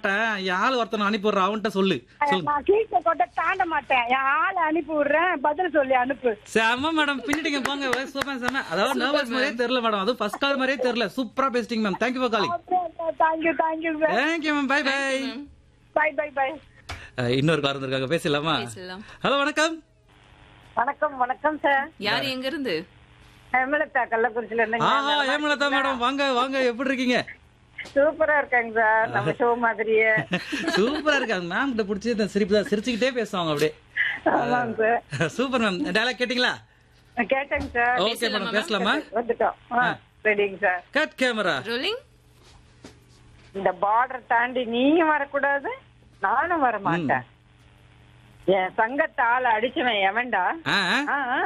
மாட்டேன் என் ஆள் ஒருத்தனை அனுப்பி விடுற அவன்கிட்ட சொல்லு சொல்லு நான் கீழ்த்த கொட்ட தாண்ட மாட்டேன் என் ஆளை அனுப்பி விடுறேன் பதில் சொல்லி அனுப்பு செம்ம மேடம் பின்னிட்டீங்க போங்க சூப்பர் செம்ம அதாவது நர்வஸ் மாதிரியே தெரியல மேடம் அதுவும் ஃபர்ஸ்ட் கால் மாதிரியே தெரியல சூப்பரா பேசிட்டீங்க ma'am thank you for calling thank you thank you sir thank you ma'am bye bye bye bye bye இன்னொரு கார் வந்திருக்காங்க பேசலாமா பேசலாம். ஹலோ வணக்கம் வணக்கம் வணக்கம் சார் யார் எங்க இருந்து ஹேமலதா கள்ளக்குறிச்சில இருந்து ஆஹா ஏமலதா மேடம் வாங்க வாங்க எப்படி இருக்கீங்க சூப்பரா இருக்காங்க சார் நம்ம ஷோ மாதிரியே சூப்பரா இருக்காங்க மேம் கிட்ட பிடிச்சி இந்த சிரிப்பு தான் சிரிச்சுக்கிட்டே பேசுவாங்க அப்படியே ஆமாங்க சார் சூப்பர் மேம் டயலாக் கேட்டிங்களா கேட்டேங்க சார் ஓகே மேடம் பேசலாமா வந்துட்டோம் ரெடிங்க சார் கட் கேமரா ரோலிங் இந்த பார்டர் தாண்டி நீயும் வரக்கூடாது நானும் வர மாட்டேன் என் சங்கத்தை ஆளை அடிச்சவன் எவன்டா ஆ ஆ, ஆ,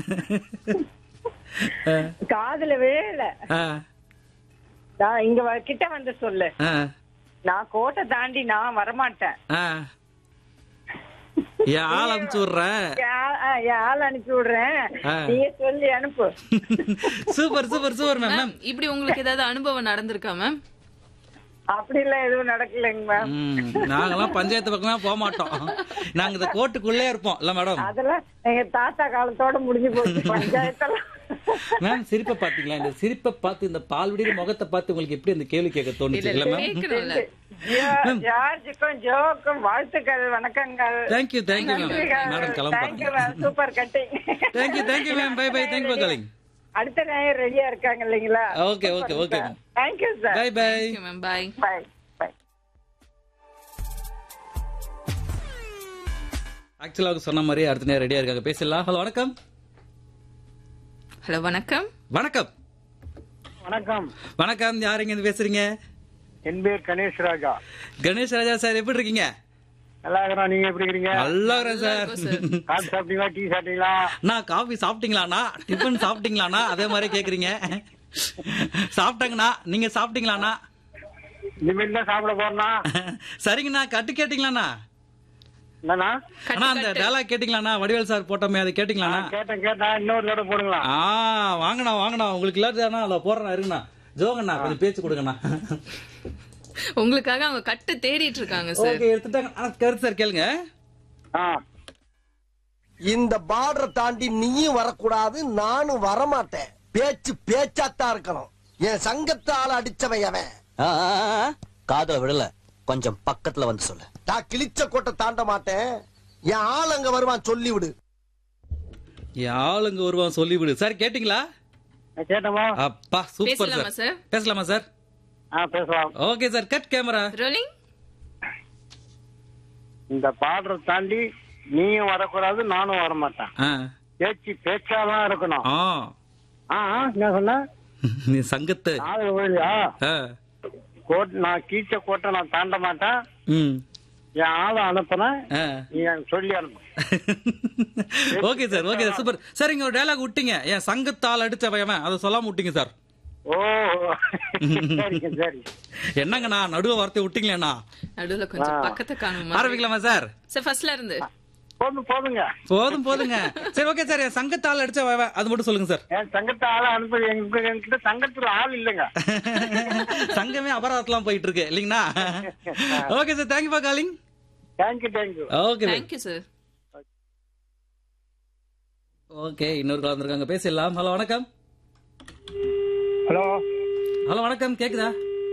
ஆ. காதுல விழல ஆ நான் இங்க வ- கிட்ட வந்து சொல்லு ஆ நான் கோட்டை தாண்டி நான் வரமாட்டேன் ஆ என் ஆள் அனுப்பிச்சு விடுறேன் என் ஆ- ஆ, என் ஆள் அனுப்பி விடுறேன் ஆ. நீயே சொல்லி அனுப்பு super super super ma'am ma'am ma'am இப்படி உங்களுக்கு ஏதாவது அனுபவம் நடந்திருக்கா மேம் அப்படி எல்லாம் எதுவும் நடக்கலைங்க மேம் ம், நாங்கெல்லாம் பஞ்சாயத்து பக்கமே போக மாட்டோம் நாங்க இந்த கோட்டுக்குள்ளே இருப்போம் இல்ல மேடம் அதெல்லாம் எங்க தாத்தா காலத்தோட முடிஞ்சு போச்சு பஞ்சாயத்தெல்லாம் மேம் சிரிப்பை பாத்தீங்களா இந்த சிரிப்பை பார்த்து இந்த பால்வடியில முகத்தை பார்த்து உங்களுக்கு எப்படி அந்த கேள்வி கேட்க தோணுச்சு இல்ல மேம் கேட்கணும்ல ஜா- ஜார்ஜுக்கும் ஜோக்கும் வாழ்த்துக்கள் வணக்கங்கள் thank you thank you ma'am madam thank you கிளம்புறாங்க ma'am super cutting thank you thank you ma'am bye bye thank you for calling அடுத்த நேரம் ரெடியா இருக்காங்க இல்லைங்களா okay okay okay thank you sir bye bye ma'am bye bye bye ஆக்சுவலாக சொன்ன மாதிரி அடுத்த நேரம் ரெடியா இருக்காங்க பேசலாம் ஹலோ வணக்கம் ஹலோ வணக்கம் வணக்கம் வணக்கம் வணக்கம் யாருங்க இருந்து பேசுறீங்க என் பேர் கணேஷ் ராஜா கணேஷ் ராஜா சார் எப்படி இருக்கீங்க நல்லா இருக்கிறோம் நீங்க எப்படி இருக்கீங்க நல்லா இருக்கிறேன் சார் காஃபி சாப்பிட்டீங்களா டீ சாப்பிட்டீங்களா நான் காஃபி சாப்பிட்டீங்களாண்ணா டிஃபன் சாப்பிட்டீங்களாண்ணா அதே மாதிரி கேக்குறீங்க சாப்பிட்டேங்கண்ணா நீங்க சாப்பிட்டீங்களாண்ணா இனிமேல் தான் சாப்பிட போறனா சரிங்கண்ணா கட்டு கேட்டீங்களாண்ணா என்னண்ணா அண்ணா அந்த டயலாக் கேட்டீங்களாண்ணா வடிவேல் சார் போட்டோமே அதை கேட்டீங்களாண்ணா கேட்டேன் கேட்டேன் இன்னொரு தடவை போடுங்களா ஆ வாங்கண்ணா வாங்கண்ணா உங்களுக்கு இல்லாதாண்ணா அதில் போடுறேன் இருங்கண்ணா ஜோங்கண்ணா கொஞ்சம் பேச்சு கொடுங்கண்ணா உங்களுக்காக அவங்க கட்டு தேடிட்டு இருக்காங்க சார் ஓகே எடுத்துட்டாங்க ஆ, கருத்து சார் கேளுங்க ஆ இந்த பார்டரை தாண்டி நீயும் வரக்கூடாது நானும் வரமாட்டேன் பேச்சு பேச்சாத்தான் இருக்கணும் என் சங்கத்தை ஆள அடிச்சவன் அவன் ஆ, ஆ, ஆ, காதுல விடல கொஞ்சம் பக்கத்துல வந்து சொல்லு நான் கிழிச்ச கோட்டை தாண்ட மாட்டேன் என் ஆள் அங்க வருவான் சொல்லி விடு என் ஆளுங்க வருவான் சொல்லிவிடு சார் கேட்டீங்களா நான் கேட்டோமா அப்பா சூப்பர் பேசலாமா சார் சார்? பேசலாமா சார் ஆ பேசலாம் okay sir cut camera rolling இந்த பார்டரை தாண்டி நீயும் வரக்கூடாது நானும் வரமாட்டேன் ஆ பேச்சு பேச்சாதான் இருக்கணும் ஆ ஆ ஆ, என்ன சொன்ன நீ சங்கத்தை நாலு வழியா ஆ கோட் நான் கீச்ச கோட்டை நான் தாண்ட மாட்டேன் ம் என் ஆளை அனுப்புனேன் ஆ நீ எனக்கு சொல்லி அனுப்பு okay sir okay sir super sir இங்க ஒரு டயலாக் விட்டீங்க என் சங்கத்தால் அடிச்ச பயவன் அதை சொல்லாம விட்டீங்க சார் ஓ சரிங்க சரி என்னங்கண்ணா நடுவ வார்த்தை விட்டீங்களேண்ணா நடுவுல கொஞ்சம் பக்கத்தை காணுமா ஆரம்பிக்கலாமா சார் சார் ஃபர்ஸ்ட்ல இருந்து போதும் போதுங்க போதும் போதுங்க சரி ஓகே சார் என் சங்கத்தால் அடிச்ச பயவன் அது மட்டும் சொல்லுங்க சார் என் சங்கத்தை ஆளை அனுப்பி எங்க என்கிட்ட சங்கத்துல ஆள் இல்லைங்க சங்கமே அபராதத்தெல்லாம் போயிட்டு இருக்கு இல்லைங்கண்ணா okay sir thank you for calling thank you thank you okay thank you sir okay இன்னொரு கால் வந்திருக்காங்க பேசிடலாம் ஹலோ வணக்கம் ஹலோ ஹலோ வணக்கம் கேக்குதா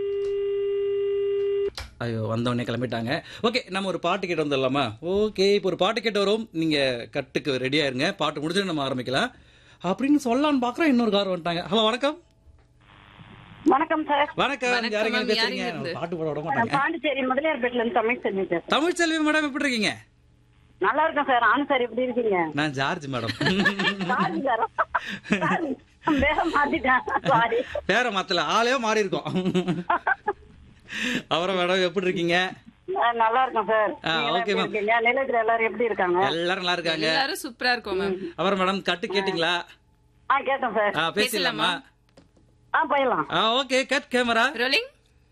ஐயோ வந்தவொடனே கிளம்பிட்டாங்க ஓகே நம்ம ஒரு பாட்டு கேட்டு வந்துடலாமா ஓகே இப்போ ஒரு பாட்டு கேட்டு வரும் நீங்க கட்டுக்கு ரெடியா இருங்க பாட்டு முடிச்சுட்டு நம்ம ஆரம்பிக்கலாம் அப்படின்னு சொல்லலாம்னு பாக்குறோம் இன்னொரு கார் வந்துட்டாங்க ஹலோ வணக்கம் வணக்கம் சார் வணக்கம் வணக்கம், யாருங்க ma'am. பேசுறீங்க யாருங்க இருந்து? பாட்டு பாட விட மாட்டாங்க பாண்டிச்சேரி முதலியார் பேட்ல இருந்து தமிழ் செல்வி பேசுறேன் தமிழ் செல்வி மேடம் எப்படி இருக்கீங்க நல்லா இருக்கேன் சார் ஆனு சார் எப்படி இருக்கீங்க நான் George madam sorry sir sorry. வேற மாத்திட்டேன் சாரி பேர மாத்தல ஆளே மாறி இருக்கோம் அப்புறம் மேடம் எப்படி இருக்கீங்க நல்லா இருக்கேன் சார் ஆ, நீங்க எல்லாம் okay, எப்படி ma'am. இருக்கீங்க நிலையத்துல எல்லாரும் எப்படி இருக்காங்க எல்லாரும் நல்லா இருக்காங்க எல்லாரும் சூப்பரா இருக்கோம் மேம் அப்புறம் மேடம் கட்டு கேட்டிங்களா ஆ கேட்டேன் சார் ஆ, பேசிடலாமா ஆ போயிடலாம் ஆ ஓகே கட் கேமரா ரோலிங்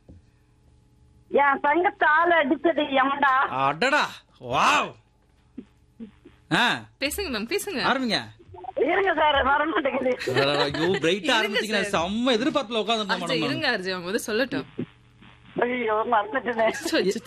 என் சங்கத்தை ஆளு அடிச்சது எவன்டா அடடா வாவ் ஆ பேசுங்க மேம் பேசுங்க ஆரம்பிங்க இருங்க சார் வர மாட்டேங்குது அடடா, ஐயோ பிரைட்டா இருங்க ஆரம்பிச்சீங்க sir. செம்ம எதிர்பார்ப்புல உட்காந்துருந்தேன் அர்ஜுன் மேடம் இருங்க அர்ஜுன் முத சொல்லட்டும் ஐயோ மறந்துட்டேன் அச்சோ,